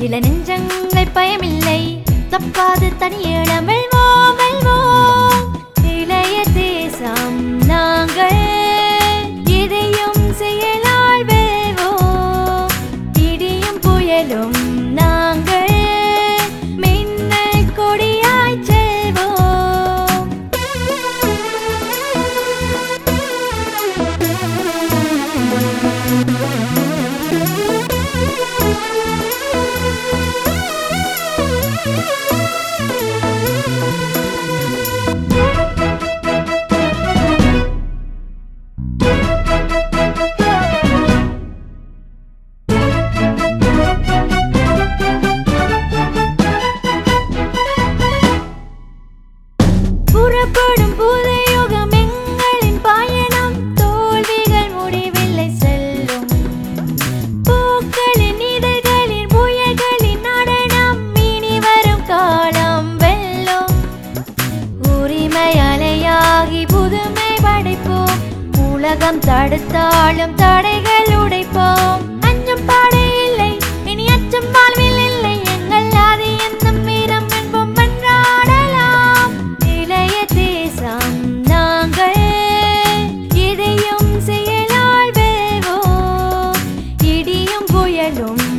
சில நெஞ்சங்கள் பயமில்லை தப்பாது தனியிடம் வெல்வோம் வெல்வோம் இளைய தேசம் நாங்கள் இதையும் செயலால் வெல்வோம் இடியும் புயலும் நாங்கள் மின்னல் கொடியாய் செல்வோம் புறப்படும் புதையுகம் எங்களின் பயணம் தோல்விகள் முடிவில்லை செல்லும் பூக்களின் இதழ்களின் புயல்களின் நடனம் இனி வரும் காலம் வெல்லும் உரிமை அலையாகி புதுமை படைப்போம் உலகம் தடுத்தாலும் தடைகள் உடைப்போம் அஞ்சம் பாடை இல்லை இனி அச்சம் வாழ்வில் இல்லை எங்கள் ஆதி எந்தம் வீரம் என்போம் மன்றாடலாம் இளைய தேசம் நாங்கள் இதையும் செயலால் வெல்வோம் இடியும் புயலும்